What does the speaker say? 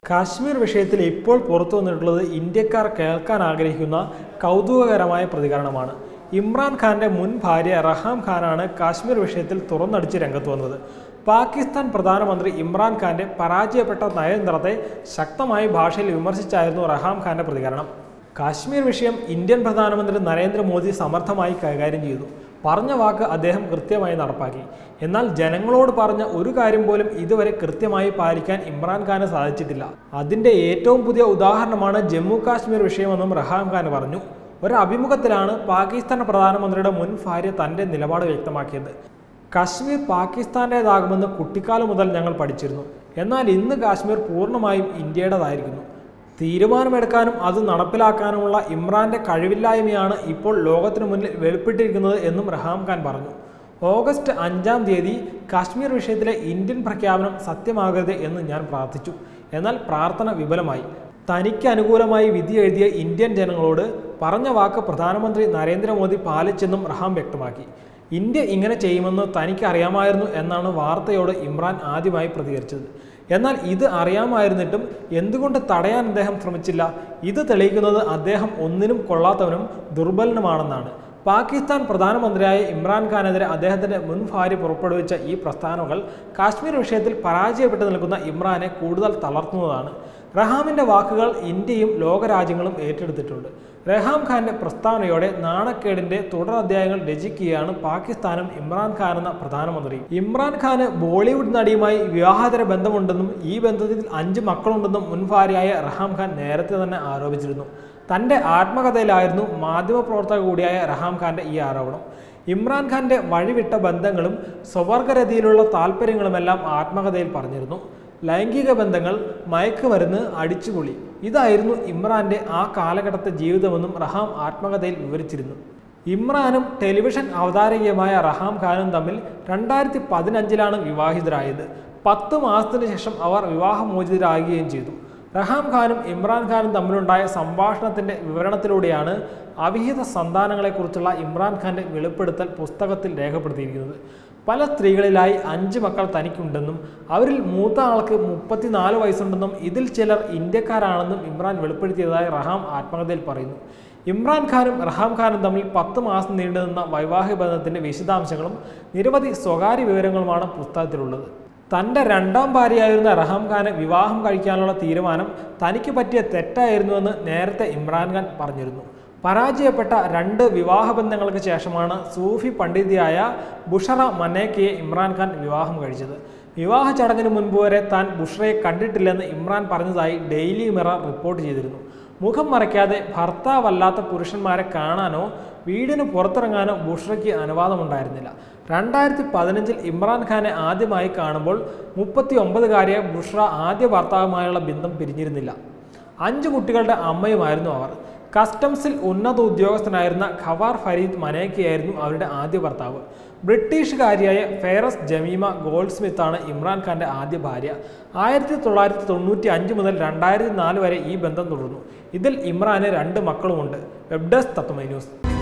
കാശ്മീർ വിഷയത്തിൽ ഇപ്പോൾ പുറത്തു വന്നിട്ടുള്ളത് ഇന്ത്യക്കാർ കേൾക്കാൻ ആഗ്രഹിക്കുന്ന കൗതുകകരമായ പ്രതികരണമാണ് ഇമ്രാൻഖാന്റെ മുൻ ഭാര്യ റഹാം ഖാനാണ് കാശ്മീർ വിഷയത്തിൽ തുറന്നടിച്ച് രംഗത്ത് വന്നത് പാകിസ്ഥാൻ പ്രധാനമന്ത്രി ഇമ്രാൻഖാന്റെ പരാജയപ്പെട്ട നയതന്ത്രത്തെ ശക്തമായ ഭാഷയിൽ വിമർശിച്ചായിരുന്നു റഹാം ഖാന്റെ പ്രതികരണം കാശ്മീർ വിഷയം ഇന്ത്യൻ പ്രധാനമന്ത്രി നരേന്ദ്രമോദി സമർത്ഥമായി കൈകാര്യം ചെയ്തു പറഞ്ഞ വാക്ക് അദ്ദേഹം കൃത്യമായി നടപ്പാക്കി എന്നാൽ ജനങ്ങളോട് പറഞ്ഞ ഒരു കാര്യം പോലും ഇതുവരെ കൃത്യമായി പാലിക്കാൻ ഇമ്രാൻഖാന് സാധിച്ചിട്ടില്ല അതിന്റെ ഏറ്റവും പുതിയ ഉദാഹരണമാണ് ജമ്മു കാശ്മീർ വിഷയമെന്നും റഹാം ഖാൻ പറഞ്ഞു ഒരു അഭിമുഖത്തിലാണ് പാകിസ്ഥാൻ പ്രധാനമന്ത്രിയുടെ മുൻ ഭാര്യ തന്റെ നിലപാട് വ്യക്തമാക്കിയത് കാശ്മീർ പാകിസ്ഥാൻ്റേതാകുമെന്ന് കുട്ടിക്കാലം മുതൽ ഞങ്ങൾ പഠിച്ചിരുന്നു എന്നാൽ ഇന്ന് കാശ്മീർ പൂർണ്ണമായും ഇന്ത്യയുടേതായിരിക്കുന്നു തീരുമാനമെടുക്കാനും അത് നടപ്പിലാക്കാനുമുള്ള ഇമ്രാന്റെ കഴിവില്ലായ്മയാണ് ഇപ്പോൾ ലോകത്തിനു മുന്നിൽ വെളിപ്പെട്ടിരിക്കുന്നത് എന്നും റഹാം ഖാൻ പറഞ്ഞു ഓഗസ്റ്റ് അഞ്ചാം തീയതി കാശ്മീർ വിഷയത്തിലെ ഇന്ത്യൻ പ്രഖ്യാപനം സത്യമാകരുത് എന്ന് ഞാൻ പ്രാർത്ഥിച്ചു എന്നാൽ പ്രാർത്ഥന വിഫലമായി തനിക്ക് അനുകൂലമായി വിധി എഴുതിയ ഇന്ത്യൻ ജനങ്ങളോട് പറഞ്ഞ വാക്ക് പ്രധാനമന്ത്രി നരേന്ദ്രമോദി പാലിച്ചെന്നും റഹാം വ്യക്തമാക്കി ഇന്ത്യ ഇങ്ങനെ ചെയ്യുമെന്ന് തനിക്ക് അറിയാമായിരുന്നു എന്നാണ് വാർത്തയോട് ഇമ്രാൻ ആദ്യമായി പ്രതികരിച്ചത് എന്നാൽ ഇത് അറിയാമായിരുന്നിട്ടും എന്തുകൊണ്ട് തടയാൻ അദ്ദേഹം ശ്രമിച്ചില്ല ഇത് തെളിയിക്കുന്നത് അദ്ദേഹം ഒന്നിനും കൊള്ളാത്തവനും ദുർബലനുമാണെന്നാണ് പാകിസ്ഥാൻ പ്രധാനമന്ത്രിയായ ഇമ്രാൻഖാനെതിരെ അദ്ദേഹത്തിന്റെ മുൻ ഭാര്യ പുറപ്പെടുവിച്ച ഈ പ്രസ്താവനകൾ കാശ്മീർ വിഷയത്തിൽ പരാജയപ്പെട്ടു നിൽക്കുന്ന ഇമ്രാനെ കൂടുതൽ തളർത്തുന്നതാണ് റഹാമിന്റെ വാക്കുകൾ ഇന്ത്യയും ലോകരാജ്യങ്ങളും ഏറ്റെടുത്തിട്ടുണ്ട് റഹാം ഖാന്റെ പ്രസ്താവനയോടെ നാണക്കേടിന്റെ തുടർ അധ്യായങ്ങൾ രചിക്കുകയാണ് പാകിസ്ഥാനും ഇമ്രാൻഖാൻ എന്ന പ്രധാനമന്ത്രി ഇമ്രാൻഖാന് ബോളിവുഡ് നടിയുമായി വിവാഹേതര ബന്ധമുണ്ടെന്നും ഈ ബന്ധത്തിൽ അഞ്ച് മക്കളുണ്ടെന്നും മുൻ ഭാര്യയായ റഹാം ഖാൻ നേരത്തെ തന്നെ ആരോപിച്ചിരുന്നു തന്റെ ആത്മകഥയിലായിരുന്നു മാധ്യമപ്രവർത്തക കൂടിയായ റഹാം ഖാന്റെ ഈ ആരോപണം ഇമ്രാൻഖാന്റെ വഴിവിട്ട ബന്ധങ്ങളും സ്വവർഗരതിയിലുള്ള താല്പര്യങ്ങളുമെല്ലാം ആത്മകഥയിൽ പറഞ്ഞിരുന്നു ലൈംഗിക ബന്ധങ്ങൾ മയക്കുമരുന്ന് അടിച്ചുപൊളി ഇതായിരുന്നു ഇമ്രാന്റെ ആ കാലഘട്ടത്തെ ജീവിതമെന്നും റഹാം ആത്മകഥയിൽ വിവരിച്ചിരുന്നു ഇമ്രാനും ടെലിവിഷൻ അവതാരകയുമായ റഹാം ഖാനും തമ്മിൽ രണ്ടായിരത്തി പതിനഞ്ചിലാണ് വിവാഹിതരായത് പത്ത് മാസത്തിന് ശേഷം അവർ വിവാഹമോചിതരാകുകയും ചെയ്തു റഹാം ഖാനും ഇമ്രാൻ ഖാനും തമ്മിലുണ്ടായ സംഭാഷണത്തിന്റെ വിവരണത്തിലൂടെയാണ് അവിഹിത സന്താനങ്ങളെക്കുറിച്ചുള്ള ഇമ്രാൻ ഖാന്റെ വെളിപ്പെടുത്തൽ പുസ്തകത്തിൽ രേഖപ്പെടുത്തിയിരിക്കുന്നത് പല സ്ത്രീകളിലായി അഞ്ച് മക്കൾ തനിക്കുണ്ടെന്നും അവരിൽ മൂത്ത ആൾക്ക് മുപ്പത്തിനാല് വയസ്സുണ്ടെന്നും ഇതിൽ ചിലർ ഇന്ത്യക്കാരാണെന്നും ഇമ്രാൻ വെളിപ്പെടുത്തിയതായി റഹാം ആത്മകഥയിൽ പറയുന്നു ഇമ്രാൻ ഖാനും റഹാം ഖാനും തമ്മിൽ പത്ത് മാസം നീണ്ടുനിന്ന വൈവാഹിക ബന്ധത്തിന്റെ വിശദാംശങ്ങളും നിരവധി സ്വകാര്യ വിവരങ്ങളുമാണ് പുസ്തകത്തിലുള്ളത് തൻ്റെ രണ്ടാം ഭാര്യയായിരുന്ന റഹാം ഖാനെ വിവാഹം കഴിക്കാനുള്ള തീരുമാനം തനിക്ക് പറ്റിയ തെറ്റായിരുന്നുവെന്ന് നേരത്തെ ഇമ്രാൻഖാൻ പറഞ്ഞിരുന്നു പരാജയപ്പെട്ട രണ്ട് വിവാഹബന്ധങ്ങൾക്ക് ശേഷമാണ് സൂഫി പണ്ഡിതിയായ ബുഷറ മന്നേക്കയെ ഇമ്രാൻഖാൻ വിവാഹം കഴിച്ചത് വിവാഹ ചടങ്ങിന് മുൻപ് വരെ താൻ ബുഷറയെ കണ്ടിട്ടില്ലെന്ന് ഇമ്രാൻ പറഞ്ഞതായി ഡെയിലി മിറർ റിപ്പോർട്ട് ചെയ്തിരുന്നു മുഖം മറയ്ക്കാതെ ഭർത്താവല്ലാത്ത പുരുഷന്മാരെ കാണാനോ വീടിന് പുറത്തിറങ്ങാനോ ബുഷ്രയ്ക്ക് അനുവാദമുണ്ടായിരുന്നില്ല രണ്ടായിരത്തി പതിനഞ്ചിൽ ഇമ്രാൻഖാനെ ആദ്യമായി കാണുമ്പോൾ മുപ്പത്തി ഒമ്പതുകാരിയായ ബുഷ്ര ആദ്യ ഭർത്താവുമായുള്ള ബന്ധം പിരിഞ്ഞിരുന്നില്ല അഞ്ച് കുട്ടികളുടെ അമ്മയുമായിരുന്നു അവർ കസ്റ്റംസിൽ ഉന്നത ഉദ്യോഗസ്ഥനായിരുന്ന ഖവാർ ഫരീദ് മനേക്കയായിരുന്നു അവരുടെ ആദ്യ ഭർത്താവ് ബ്രിട്ടീഷുകാരിയായ ഫെയറസ് ജമീമ ഗോൾഡ് സ്മിത്താണ് ഇമ്രാൻഖാന്റെ ആദ്യ ഭാര്യ ആയിരത്തി തൊള്ളായിരത്തി തൊണ്ണൂറ്റി അഞ്ച് മുതൽ രണ്ടായിരത്തി നാല് വരെ ഈ ബന്ധം തുടർന്നു ഇതിൽ ഇമ്രാന് രണ്ട് മക്കളുമുണ്ട് വെബ് ഡെസ്ക് തത്വമൈ ന്യൂസ്